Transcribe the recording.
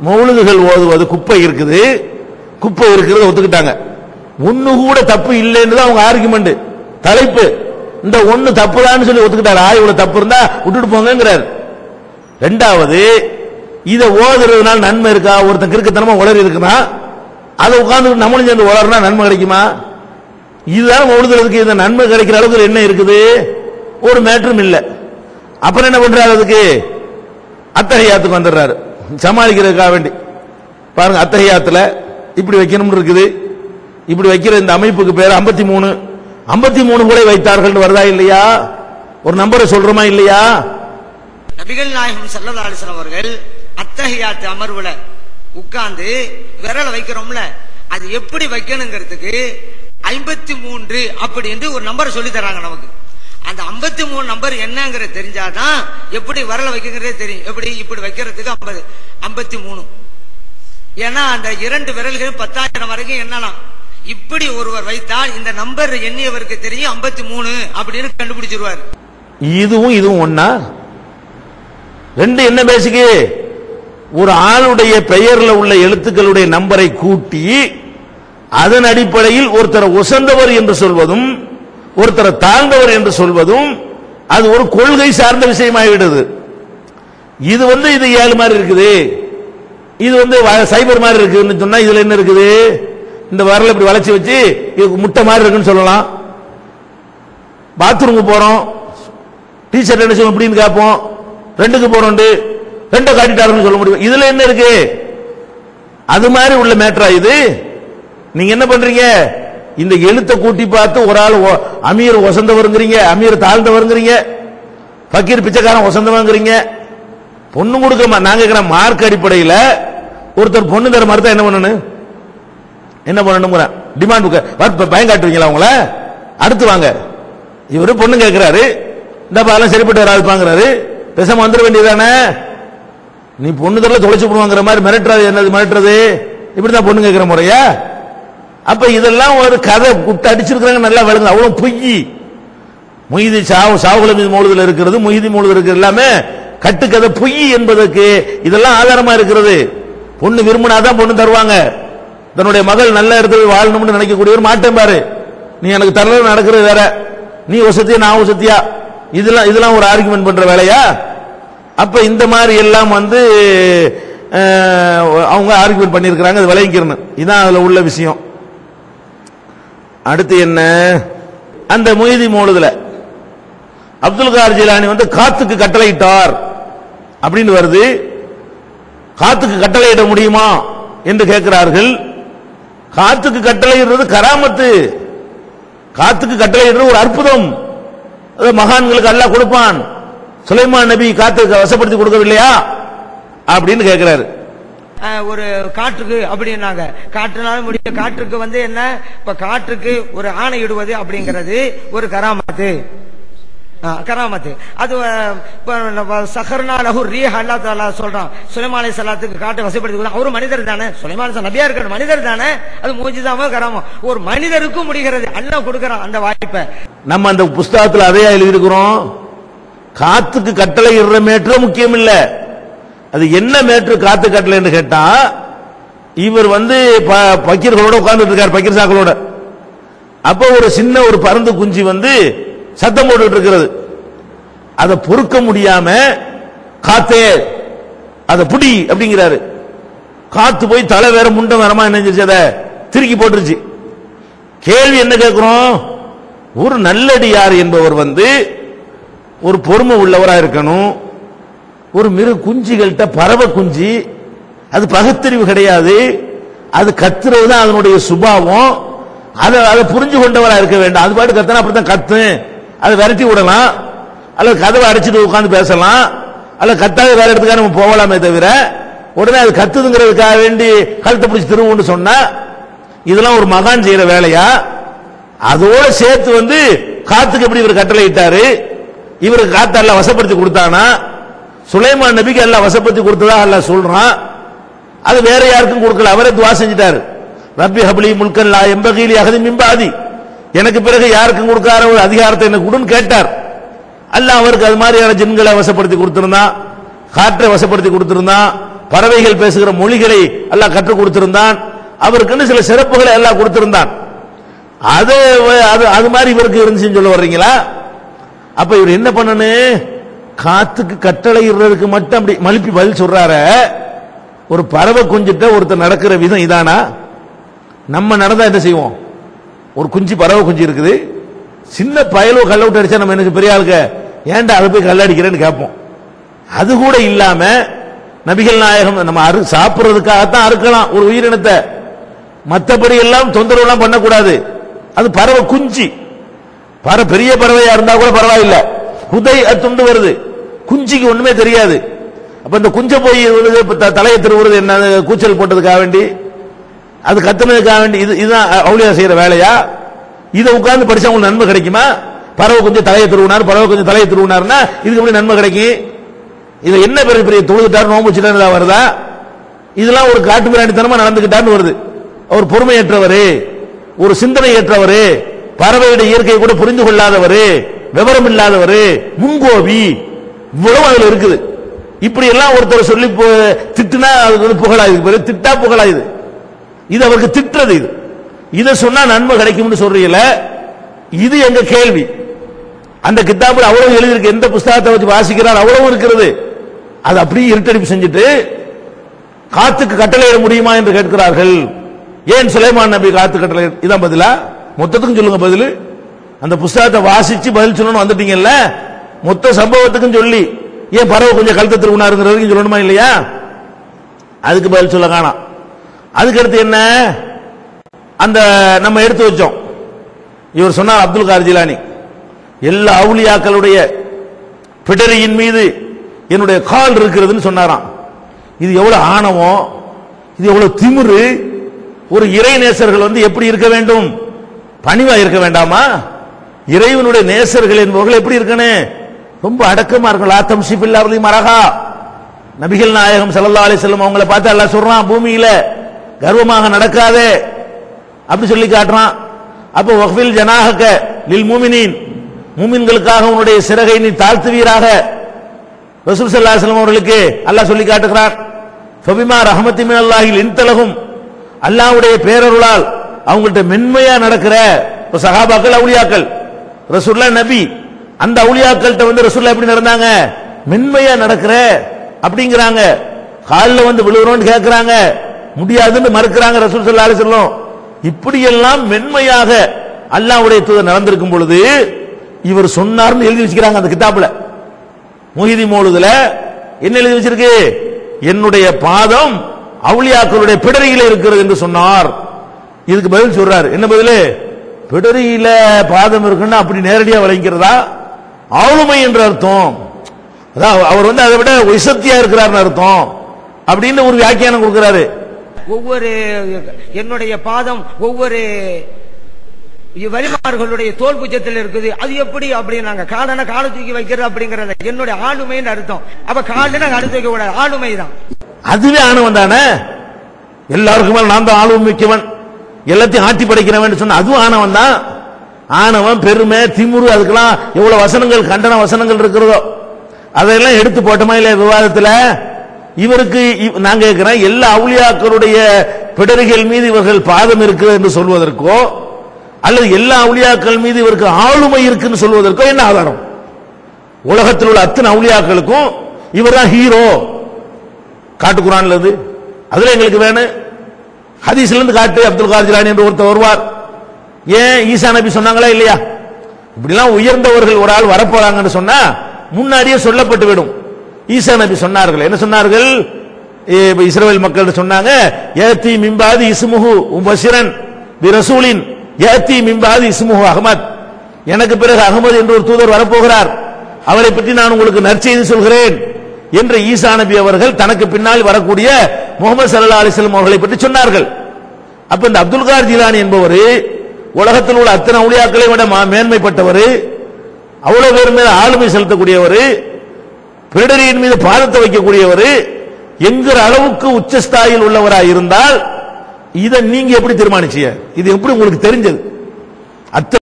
மௌலுதுகள் ஓதுவது குப்பை இருக்குது குப்பை இருக்கிறத ஒத்துக்கிட்டாங்க ஒண்ணு கூட தப்பு இல்லைன்னு தான் அவங்க ஆர்குமெண்ட் தலைப்பு இந்த ஒண்ணு தப்புதான்னு சொல்லி ஒத்துக்கிட்டாரு ஆ இவ்வளவு தப்பு இருந்தா விட்டுட்டு போங்கிறாரு ரெண்டாவது இத ஓதுறதுனால நன்மை இருக்கா ஒருத்தன் கிறுக்குத்தனமா உளறி இருக்குன்னா அதை உட்கார்ந்து நம்மளும் சேர்ந்து உளறினா நன்மை கிடைக்குமா இதுதான் மௌலுதுறதுக்கு இந்த நன்மை கிடைக்கிற அளவுக்கு என்ன இருக்குது ஒரு மேட்டரும் இல்ல அப்புறம் என்ன பண்றாரு அதுக்கு அத்தகையாத்துக்கு வந்துடுறாரு சமாளிக்கிறதுக்காக வேண்டி பாருங்க அத்தகையாத்துல இப்படி வைக்கணும்னு இருக்குது இப்படி வைக்கிற இந்த அமைப்புக்கு பேர் 53 மூணு ஐம்பத்தி மூணு கூட வைத்தார்கள் வருதா இல்லையா ஒரு நம்பரை சொல்றோமா இல்லையா நபிகள் நாயகம் ஸல்லல்லாஹு அலைஹி வஸல்லம் அவர்கள் அத்தஹியாத் அமர்வுல உட்கார்ந்து விரல வைக்கிறோம்ல அது எப்படி வைக்கணுங்கிறதுக்கு ஐம்பத்தி மூன்று அப்படி என்று ஒரு நம்பரை சொல்லி தராங்க நமக்கு அந்த 53 மூணு நம்பர் என்னங்கிறது தெரிஞ்சாதான் எப்படி விரல வைக்கங்கிறதே தெரியும் எப்படி இப்படி வைக்கிறதுக்கு ஐம்பது ஐம்பத்தி மூணு ஏன்னா அந்த இரண்டு விரல்களும் பத்தாயிரம் வரைக்கும் எண்ணலாம் இப்படி ஒருவர் வைத்தால் இந்த நம்பர் எண்ணியவருக்கு தெரியும் 53 மூணு அப்படின்னு கண்டுபிடிச்சிருவார் இதுவும் இதுவும் ஒண்ணா ரெண்டு என்ன பேசிக்கு ஒரு ஆளுடைய பெயர்ல உள்ள எழுத்துக்களுடைய நம்பரை கூட்டி அதன் அடிப்படையில் ஒருத்தரை உசந்தவர் என்று சொல்வதும் ஒருத்தரை தாழ்ந்தவர் என்று சொல்வதும் அது ஒரு கொள்கை சார்ந்த விஷயமாகிவிடுது இது வந்து இது ஏழு மாதிரி இருக்குது இது வந்து வ- சைபர் மாதிரி இருக்குன்னு சொன்னா இதுல என்ன இருக்குது இந்த வரல இப்படி வளைச்சு வச்சு இது முட்டை மாதிரி இருக்குன்னு சொல்லலாம் பாத்ரூமுக்கு போறோம் டீஷர்ட் என்ன சொல்லும் இப்படின்னு கேட்போம் ரெண்டுக்கு போறோண்டு ரெண்டை காட்டிட்டாருன்னு சொல்ல முடியும் இதுல என்ன இருக்கு அது மாதிரி உள்ள மேட்டரா இது நீங்க என்ன பண்றீங்க இந்த எழுத்தை கூட்டி பார்த்து ஒரு ஆள் ஒ- அமீர் வசந்தவருங்கிறீங்க அமீர் தாழ்ந்தவருங்கிறீங்க பக்கீர் பிச்சைக்காரன் வசந்தவங்கிறீங்க பொண்ணு கொடுக்க மா- நாங்க கேட்கிற மார்க் அடிப்படையில் ஒருத்தர் பொண்ணு தர மாதிரி என்ன பண்ணணும் என்ன பண்ணணுங்கிற டிமாண்ட் பயம் காட்டுவீங்களா உங்கள அடுத்து வாங்க இவரு பொண்ணு கேட்கிறாரு இந்த அதெல்லாம் சரிப்பட்டு வராதுப்பாங்கிறாரு பேசாம வந்துட வேண்டியதானே நீ பொண்ணு தரல தொலைச்சு போடுவாங்கிற மாதிரி மிரட்டுறது என்னது மிரட்டுறது இப்படிதான் பொண்ணு கேட்கிற முறையா அப்ப இதெல்லாம் ஒரு கதை குட்டு அடிச்சிருக்கிறாங்க நல்லா விளங்குது அவ்வளவு பொய் மொய்தி சாவு சாவுகுல மீது மூழுதல் இருக்கிறது மொய்தி மூழுதல் இருக்கிறது எல்லாமே கட்டுக்கதை பொய் என்பதற்கு இதெல்லாம் ஆதாரமா இருக்கிறது பொண்ணு விரும்பினாதான் பொண்ணு தருவாங்க தன்னுடைய மகள் நல்ல இடத்துல வாழணும்னு நினைக்கக்கூடியவர் மாட்டேன் பாரு நீ எனக்கு தரல நடக்கிறது வேற நீ வசதியா நான் வசதியா இதெல்லாம் இதெல்லாம் ஒரு ஆர்குமெண்ட் பண்ற வேலையா அப்ப இந்த மாதிரி எல்லாம் வந்து அஹ், அவங்க ஆர்குமெண்ட் பண்ணியிருக்கிறாங்க அது விளைவிக்கிறணும் இதான் அதுல உள்ள விஷயம் அடுத்து என்ன அந்த மொய்தி மூழுதுல அப்துல் கார் ஜிலானி வந்து காத்துக்கு கட்டளையிட்டார் அப்படின்னு வருது காத்துக்கு கட்டளையிட முடியுமா என்று கேட்கிறார்கள் காத்துக்கு கட்டளையிடுறது கராமத்து காத்துக்கு கட்டளையிடுறது ஒரு அற்புதம் அது மகான்களுக்கு அல்லாஹ் கொடுப்பான் சுலைமான் நபி காத்துக்கு வசப்படுத்தி கொடுக்கவில்லையா அப்படின்னு கேட்கிறாரு அஹ், ஒரு காற்றுக்கு அப்படின்னாங்க காற்றுனாலும் முடியும் காற்றுக்கு வந்து என்ன இப்ப காற்றுக்கு ஒரு ஆணையிடுவது அப்படிங்கிறது ஒரு கராமத்து ஆ, கராமத்து அது அஹ், இப்ப நம்ம சஹர்னா லஹு ரீஹ் அல்லா தாலா சொல்றான் சுலைமான் அலைஹிஸ் ஸலாத்துக்கு காட்டை வசப்படுத்தி கொடுத்தான். அவரு மனிதர் தானே சுலைமான் அலைஹிஸ் நபியா இருக்கிற மனிதர் தானே அது மூஜிதாமோ கராமம் ஒரு மனிதருக்கும் முடிகிறது அல்லாஹ் கொடுக்கறான் அந்த வாய்ப்பை நம்ம அந்த புஸ்தகத்தில் அதையா எழுதியிருக்கிறோம் காத்துக்கு கட்டளை இடுற மேட்ரு முக்கியம் இல்ல அது என்ன மேட்ரு காத்து கட்டளைன்னு கேட்டா இவர் வந்து ப- பக்கீர்களோட உட்கார்ந்துட்டு இருக்கார் பக்கீர் சாக்களோட அப்ப ஒரு சின்ன ஒரு பருந்து குஞ்சு வந்து சத்தம் போட்டுட்டு இருக்கிறது அதை பொறுக்க முடியாம காத்தே அதை புடி அப்படிங்கிறாரு காத்து போய் தலை வேற முண்டம் வேறமா என்ன செஞ்சுச்சு அதை திருக்கி போட்டுருச்சு கேள்வி என்ன கேட்கிறோம் ஒரு நல்லடியார் என்பவர் வந்து ஒரு பொறுமை உள்ளவரா இருக்கணும் ஒரு மிரு குஞ்சுகள்கிட்ட பறவை குஞ்சு அது பகுத்தறிவு கிடையாது அது கத்துறது தான் அதனுடைய சுபாவம் அதை அதை புரிஞ்சு கொண்டவரா இருக்க வேண்டும் அது பாட்டு கத்தனா அப்படித்தான் கத்து அதை விரட்டி விடலாம் அல்லது கதவை அடைச்சிட்டு உட்கார்ந்து பேசலாம் அல்லது கத்தாத வேற இடத்துக்காக நம்ம போகலாமே தவிர உடனே அது கத்துதுங்கிறதுக்காக வேண்டி கழுத்தை பிடிச்சி திருவுன்னு சொன்னா இதெல்லாம் ஒரு மகான் செய்யற வேலையா அதோட சேர்த்து வந்து காத்துக்கு எப்படி இவர் கட்டளை இட்டாரு இவருக்கு காத்து எல்லாம் வசப்படுத்தி கொடுத்தானா சுலைமான் நபிக்கு எல்லாம் வசப்படுத்தி கொடுத்ததா அல்லாஹ் சொல்றான் அது வேற யாருக்கும் கொடுக்கல அவரே துவா செஞ்சிட்டாரு ரப்பி ஹப்லி முல்கன் லா எம்பகீலி அகதி மிம்பாதி எனக்கு பிறகு யாருக்கும் கொடுக்காத ஒரு அதிகாரத்தை எனக்கு கொடுன்னு கேட்டார் அல்லாஹ் அவருக்கு அது மாதிரியான ஜின்களை வசப்படுத்தி கொடுத்திருந்தான் காற்றை வசப்படுத்தி கொடுத்திருந்தான் பறவைகள் பேசுகிற மொழிகளை அல்லாஹ் கற்றுக் கொடுத்திருந்தான் அவருக்குன்னு சில சிறப்புகளை எல்லாம் கொடுத்திருந்தான் அது அது அது மாதிரி இவருக்கு இருந்துச்சுன்னு சொல்ல வர்றீங்களா அப்ப இவர் என்ன பண்ணணும் காத்துக்கு கட்டளை இடுறதுக்கு மட்டும் அப்படி மழுப்பி பதில் சொல்றாரு ஒரு பறவை குஞ்சிட்ட ஒருத்தர் நடக்கிற விதம் இதானா நம்ம நடந்தா என்ன செய்வோம் ஒரு குஞ்சு பறவை குஞ்சு இருக்குது சின்ன பயலோ கல்ல விட்டு அடிச்சா நம்ம எனக்கு பெரிய ஆளுக்க ஏன்டா அதை போய் கல்ல அடிக்கிறேன்னு கேட்போம் அது கூட இல்லாம நபிகள் நாயகம் நம்ம அறு சாப்பிடுறதுக்காகத்தான் அறுக்கலாம் ஒரு உயிரினத்தை மத்தபடி எல்லாம் தொந்தரவு எல்லாம் பண்ணக்கூடாது அது பறவை குஞ்சு பற பெரிய பறவையா இருந்தா கூட பரவாயில்ல குதை துண்டு வருது குஞ்சிக்கு ஒண்ணுமே தெரியாது அப்ப இந்த குஞ்ச போய் விழுது, இப்ப த- தலையை திருவுறது என்ன அது கூச்சல் போட்டதுக்காக வேண்டி அது கத்துனதுக்காக வேண்டி இது இதுதான் அவுளியா செய்யற வேலையா இதை உட்கார்ந்து படிச்சா உங்களுக்கு நன்மை கிடைக்குமா பறவை கொஞ்சம் தலையை திருவினார் பறவை கொஞ்சம் தலையை திருவினார்னா இதுக்கு எப்படி நன்மை கிடைக்கும் இது என்ன பெரிய பெரிய தொழுதுட்டார் நோம்பு வச்சுட்டாரு வருதா இதெல்லாம் ஒரு காட்டு பிராணித்தனமா நடந்துகிட்டான்னு வருது அவர் பொறுமையற்றவரு ஒரு சிந்தனை ஏற்றவரு பறவையுடைய இயற்கையை கூட புரிந்து கொள்ளாதவரு விவரம் இல்லாதவரு முன்கோபி இவ்வளவு அதுல இருக்குது இப்படி எல்லாம் ஒருத்தர் சொல்லி பு- திட்டுனா அது வந்து புகழாயுது பேரு திட்டா புகழாயுது இது அவருக்கு திட்டுறது இது இதை சொன்னா நன்மை கிடைக்கும்னு சொல்றீங்கள இது எங்க கேள்வி அந்த கித்தாபில் அவ்வளவு எழுதியிருக்கு எந்த புஸ்தகத்தை வச்சு வாசிக்கிறார் அவ்வளவு இருக்கிறது அது அப்படியே இருட்டடிப்பு செஞ்சுட்டு காத்துக்கு கட்டளையிட முடியுமா என்று கேட்கிறார்கள் ஏன் சுலைமான் நபி காத்து கட்டளை இதான் பதிலா மொத்தத்துக்கும் சொல்லுங்க பதில் அந்த புஸ்தகத்தை வாசிச்சு பதில் சொல்லணும் வந்துட்டீங்கல்ல மொத்த சம்பவத்துக்கும் சொல்லி ஏன் பறவை கொஞ்சம் கழுத்த திருவினாருங்கிற வரைக்கும் சொல்லணுமா இல்லையா அதுக்கு பதில் சொல்ல காணாம் அதுக்கு அடுத்து என்ன அந்த நம்ம எடுத்து வச்சோம் இவர் சொன்னார் அப்துல் கார் ஜிலானி எல்லா அவுலியாக்களுடைய பிடரியின் மீது என்னுடைய கால் இருக்கிறதுன்னு சொன்னாராம் இது எவ்வளவு ஆணவம் இது எவ்வளவு திமிரு ஒரு இறை நேசர்கள் வந்து எப்படி இருக்க வேண்டும் பணிவா இருக்க வேண்டாமா இறைவனுடைய நேசர்கள் என்பவர்கள் எப்படி இருக்கணும் ரொம்ப அடக்கமா இருக்கணும் ஆத்தம் ஷிபில்லாவதி மரகா நபிகள் நாயகம் ஸல்லல்லாஹு அலைஹி வஸல்லம் அவங்கள பார்த்து அல்லாஹ் சொல்றான் பூமியில கர்வமாக நடக்காதே அப்படி சொல்லி காட்டுறான் அப்போ வஃபில் ஜனாஹக லில் மூமினீன் மூமின்களுக்காக உன்னுடைய சிறகை நீ தாழ்த்துவீராக ரசூல் ஸல்லல்லாஹு அலைஹி வஸல்லம் அவர்களுக்கு அல்லாஹ் சொல்லி காட்டுகிறான் ஃபபிமா ரஹமத்தி மினல்லாஹில் இன்தலகும் அல்லாஹ்வுடைய பேரருளால் அவங்கள்ட்ட மென்மையா நடக்கிற இப்ப சஹாபாக்கள் அவுலியாக்கள் ரசூல்லா நபி அந்த அவுலியாக்கள்கிட்ட வந்து ரசூல்லா எப்படி நடந்தாங்க மென்மையா நடக்கிற அப்படிங்கிறாங்க காலில் வந்து விழுகிறோம்னு கேட்கிறாங்க முடியாதுன்னு மறுக்கிறாங்க ரசூல் ஸல்லல்லாஹு அலைஹி வஸல்லம் இப்படியெல்லாம் மென்மையாக அல்லாஹ்வுடைய தூதர் நடந்திருக்கும் பொழுது இவர் சொன்னார்னு எழுதி வச்சுக்கிறாங்க அந்த கிதாபுல முஹிதி மோலுதுல என்ன எழுதி வச்சிருக்கு என்னுடைய பாதம் அவுளியாக்களுடைய பிடரியில இருக்கிறது என்று சொன்னார் இதுக்கு பதில் சொல்றாரு என்ன பதில் பிடரியில பாதம் இருக்குன்னா அப்படி நேரடியா விளங்கிறதா ஆளுமை என்ற அர்த்தம் அதான் அவர் வந்து அதை விட விசத்தியா இருக்கிறார்னு அர்த்தம் அப்படின்னு ஒரு வியாக்கியானம் கொடுக்கிறாரு ஒவ்வொரு என்னுடைய பாதம் ஒவ்வொரு வரிமார்களுடைய தோல் புஜத்தில் இருக்குது அது எப்படி அப்படின்னாங்க காலன காலை தூக்கி வைக்கிறது அப்படிங்கறது என்னுடைய ஆளுமைன்னு அர்த்தம் அப்ப காலன காலை தூக்க கூடாது ஆளுமை தான் அதுவே ஆணவம் தானே எல்லாருக்கும் மேல நான் தான் ஆளும் மிக்கவன் எல்லாத்தையும் ஆட்டி படைக்கிறவன் சொன்ன அதுவும் ஆணவம் தான் ஆணவம் பெருமை திமுரு அதுக்கெல்லாம் எவ்வளவு வசனங்கள் கண்டன வசனங்கள் இருக்கிறதோ அதையெல்லாம் எடுத்து போட்டோமா இல்லையா விவாதத்துல இவருக்கு இவ்- நான் கேட்கிறேன் எல்லா அவுளியாக்களுடைய பிடரிகள் மீது இவர்கள் பாதம் இருக்கிறது என்று சொல்வதற்கோ அல்லது எல்லா அவுளியாக்கள் மீது இவருக்கு ஆளுமை இருக்குன்னு சொல்வதற்கோ என்ன ஆதாரம் உலகத்தில் உள்ள அத்தனை அவுளியாக்களுக்கும் இவர்தான் ஹீரோ காட்டு குரான்ல இருந்து அதுல எங்களுக்கு வேணும் ஹதீஸ்ல இருந்து காட்டு அப்துல் கார் ஜிலானி என்று ஒருத்தர் வருவார் ஏன் ஈசா நபி சொன்னாங்களா இல்லையா இப்படிலாம் உயர்ந்தவர்கள் ஒரு ஆள் வரப்போறாங்கன்னு சொன்னா முன்னாடியே சொல்லப்பட்டு விடும் ஈசா நபி சொன்னார்கள் என்ன சொன்னார்கள் ஏ, இப்ப இஸ்ரவேல் மக்கள் சொன்னாங்க ஏத்தி மிம்பாதி இஸ்முஹு உபசிரன் பி ரசூலின் ஏத்தி மிம்பாதி இஸ்முஹு அகமத் எனக்கு பிறகு அகமது என்று ஒரு தூதர் வரப்போகிறார் அவரை பற்றி நான் உங்களுக்கு நற்செய்தி சொல்கிறேன் என்று ஈசா நபி அவர்கள் தனக்கு பின்னால் வரக்கூடிய முகமது சல்லா அலிஸ்லாம் அவர்களை பற்றி சொன்னார்கள் அப்ப இந்த அப்துல் கார் ஜிலானி என்பவர் உலகத்தில் உள்ள அத்தனை அவுளியாக்களை விட மா- மேன்மைப்பட்டவர் அவ்வளவு பேர் மீது ஆளுமை செலுத்தக்கூடியவர் பிடரியின் மீது பாதத்தை வைக்கக்கூடியவர் என்கிற அளவுக்கு உச்சஸ்தாயில் உள்ளவராய் இருந்தால் இதை நீங்க எப்படி தீர்மானிச்சீங்க இது எப்படி உங்களுக்கு தெரிஞ்சது அத்தனை